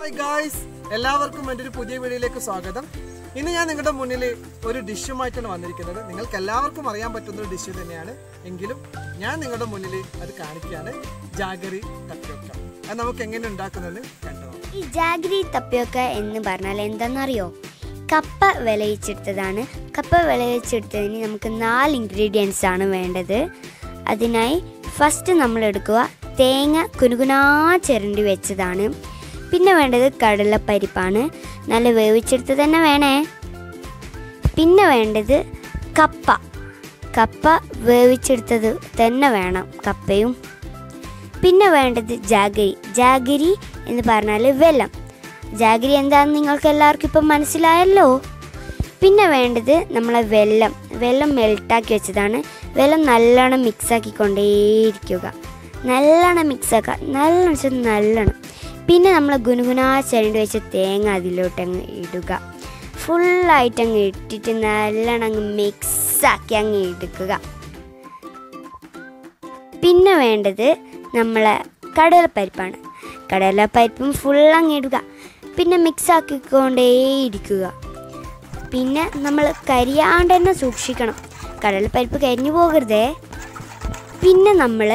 Hi guys എല്ലാവർക്കും എൻ്റെ ഒരു പുതിയ വീഡിയോയിലേക്ക് സ്വാഗതം ഇന്ന് ഞാൻ നിങ്ങളുടെ മുന്നിൽ ഒരു ഡിഷുമായിട്ടാണ് വന്നിരിക്കുന്നത് നിങ്ങൾക്ക് എല്ലാവർക്കും അറിയാൻ പറ്റുന്ന ഒരു ഡിഷ് തന്നെയാണ് എങ്കിലും ഞാൻ നിങ്ങളുടെ മുന്നിൽ അത് കാണിക്കുകയാണ് ജാഗറി തപ്പിയൊക്ക അത് നമുക്ക് എങ്ങനെ ഉണ്ടാക്കുന്നതെന്ന് കണ്ടു നോക്കാം. ഈ ജാഗ്രി തപ്പിയൊക്ക എന്ന് പറഞ്ഞാൽ എന്താണെന്നറിയോ കപ്പ വിളയിച്ചെടുത്തതാണ് കപ്പ വിളയിച്ചെടുത്തതിന് നമുക്ക് നാല് ഇൻഗ്രീഡിയൻസ് ആണ് വേണ്ടത് അതിനായി ഫസ്റ്റ് നമ്മൾ എടുക്കുക തേങ്ങ കുനുകുനാ ചിരണ്ടി വെച്ചതാണ് പിന്നെ വേണ്ടത് കടലപ്പരിപ്പാണ് നല്ല വേവിച്ചെടുത്ത് തന്നെ വേണേ പിന്നെ വേണ്ടത് കപ്പ കപ്പ വേവിച്ചെടുത്തത് തന്നെ വേണം കപ്പയും പിന്നെ വേണ്ടത് ജാഗരി ജാഗരി എന്ന് പറഞ്ഞാൽ വെല്ലം ജാഗരി എന്താണെന്ന് നിങ്ങൾക്ക് എല്ലാവർക്കും ഇപ്പം മനസ്സിലായല്ലോ പിന്നെ വേണ്ടത് നമ്മളെ വെല്ലം വെല്ലം മെൽട്ടാക്കി വെച്ചതാണ് വെല്ലം നല്ലോണം മിക്സാക്കിക്കൊണ്ടേയിരിക്കുക നല്ലോണം മിക്സാക്കുക നല്ലോണം വെച്ചാൽ നല്ലോണം പിന്നെ നമ്മൾ ഗുനുഗുനാ ചിരണ്ടി വെച്ച തേങ്ങ അതിലോട്ട് അങ്ങ് ഇടുക ഫുള്ളായിട്ട് അങ്ങ് ഇട്ടിട്ട് നല്ലോണം അങ്ങ് മിക്സാക്കി അങ്ങ് എടുക്കുക പിന്നെ വേണ്ടത് നമ്മളെ കടലപ്പരിപ്പാണ് കടലപ്പരിപ്പും ഫുൾ അങ്ങ് ഇടുക പിന്നെ മിക്സ് ആക്കിക്കൊണ്ടേയിരിക്കുക പിന്നെ നമ്മൾ കരിയാണ്ട് തന്നെ സൂക്ഷിക്കണം കടലപ്പരിപ്പ് കരിഞ്ഞു പോകരുതേ പിന്നെ നമ്മൾ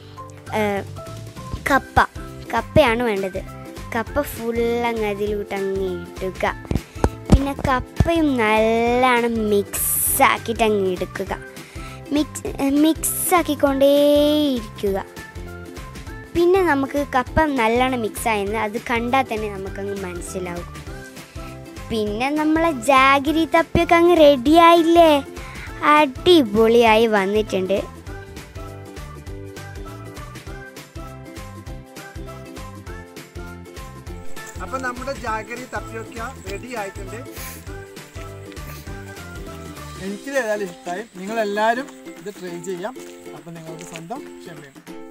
കപ്പ കപ്പയാണ് വേണ്ടത് കപ്പ ഫുൾ അങ്ങ് അതിലോട്ട് അങ്ങ് ഇടുക പിന്നെ കപ്പയും നല്ലോണം മിക്സ് ആക്കിയിട്ട് അങ്ങ് എടുക്കുക മിക്സ് മിക്സ് ആക്കിക്കൊണ്ടേയിരിക്കുക പിന്നെ നമുക്ക് കപ്പ നല്ലോണം മിക്സ് ആയെന്ന് അത് കണ്ടാൽ തന്നെ നമുക്കങ്ങ് മനസ്സിലാവും പിന്നെ നമ്മളെ ജാഗിരി തപ്പിയൊക്കെ അങ്ങ് റെഡിയായില്ലേ അടിപൊളിയായി വന്നിട്ടുണ്ട് അപ്പൊ നമ്മുടെ ജാഗരി തപ്പിയൊക്ക റെഡി ആയിട്ടുണ്ട് എനിക്കിത് ഏതായാലും ഇഷ്ടമായി നിങ്ങൾ എല്ലാവരും ഇത് ട്രൈ ചെയ്യാം അപ്പൊ നിങ്ങൾക്ക് സ്വന്തം ക്ഷമയാണ്